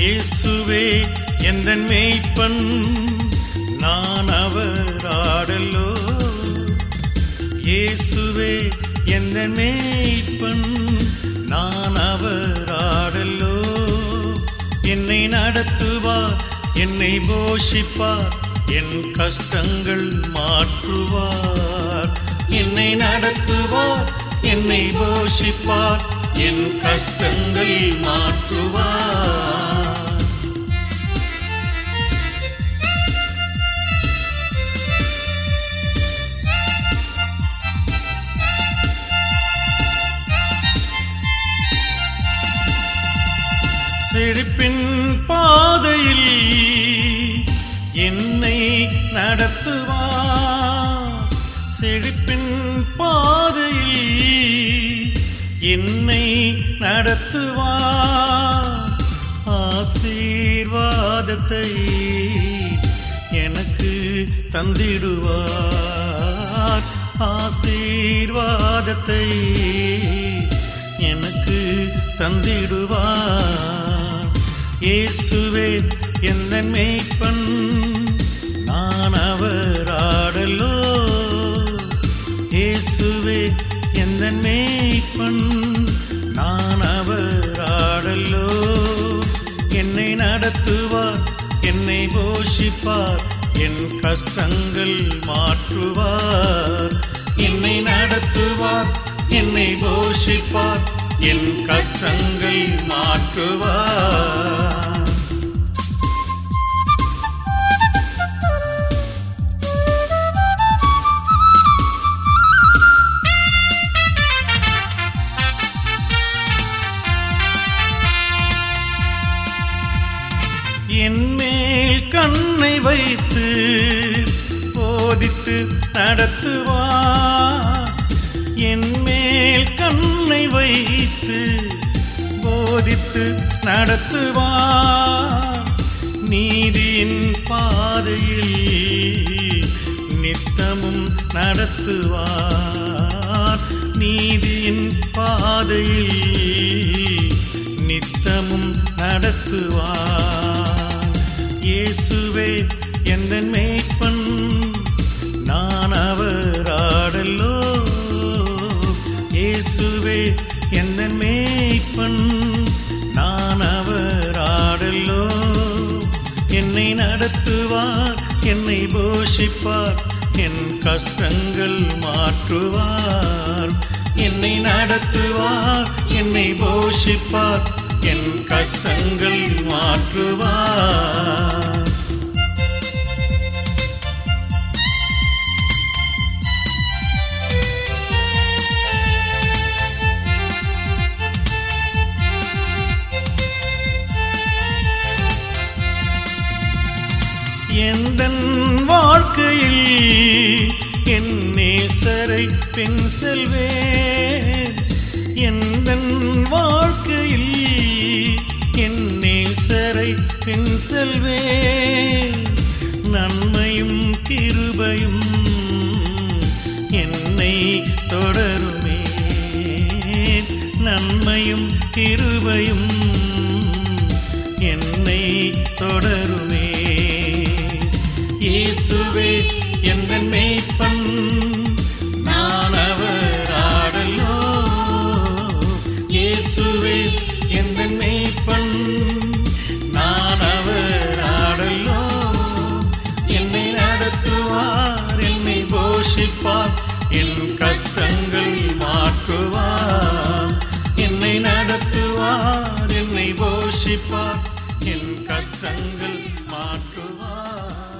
இயேசுவே எந்தன் மேய்ப்பன் நான் அவர் ஆடலோ இயேசுவே எந்தன் மேய்ப்பன் நான் அவர் ஆடலோ என்னை நடத்துவார் என்னை போஷிப்பார் என் கஷ்டங்கள் மாற்றுவார் என்னை நடத்துவார் என்னை போஷிப்பார் என் கஷ்டங்கள் மாற்றுவார் செழிப்பின் பாதையில் என்னை நடத்துவார் செழிப்பின் பாதையில் என்னை நடத்துவார் ஆசீர்வாதத்தை எனக்கு தந்திடுவார் ஆசீர்வாதத்தை எனக்கு தந்திடுவார் இயேசுவே என்ன மேய்ப்பன் நான் அவர் ஆடலோ இயேசுவே என்ன மேய்ப்பன் நான் அவர் ஆடலோ என்னை நடத்துவார் என்னை போஷிப்பார் என் கஷ்டங்கள் மாற்றுவார் என்னை நடத்துவார் என்னை போஷிப்பார் என் கஷ்டங்கள் மாற்றுவார் என் மேல் கண்ணை வைத்து போதித்து நடத்துவார் என் மேல் கண்ணை வைத்து போதித்து நடத்துவார் நீதியின் பாதையில் நித்தமும் நடத்துவார் நீதியின் பாதையில் நித்தமும் நடத்துவார் இயேசுவே எந்த மேய்ப்பன் நான் அவர் ஆடலோ இயேசுவே எந்த மேய்ப்பன் நான் அவர் ஆடலோ என்னை நடத்துவார் என்னை போஷிப்பார் என் கஷ்டங்கள் மாற்றுவார் என்னை நடத்துவார் என்னை போஷிப்பார் என் கஷ்டங்கள் மாற்றுவார் எந்தன் வாழ்க்கையில் என் நேசரை பின் செல்வேன் எந்தன் வாழ்க்கையில் என் நேசரை பின் செல்வேன் நன்மையும் கிருபையும் என்னை தொடருமே நன்மையும் கிருபையும் என்னை தொடருமே இயேசுவே எந்த மேய்ப்பன் நான் அவர் ஆடலோ இயேசுவே எந்த மேய்ப்பன் நான் அவர் ஆடலோ என்னை நடத்துவார் என்னை போஷிப்பார் என் கஷ்டங்கள் மாற்றுவார் என்னை நடத்துவார் என்னை போஷிப்பார் என் கஷ்டங்கள் மாற்றுவார்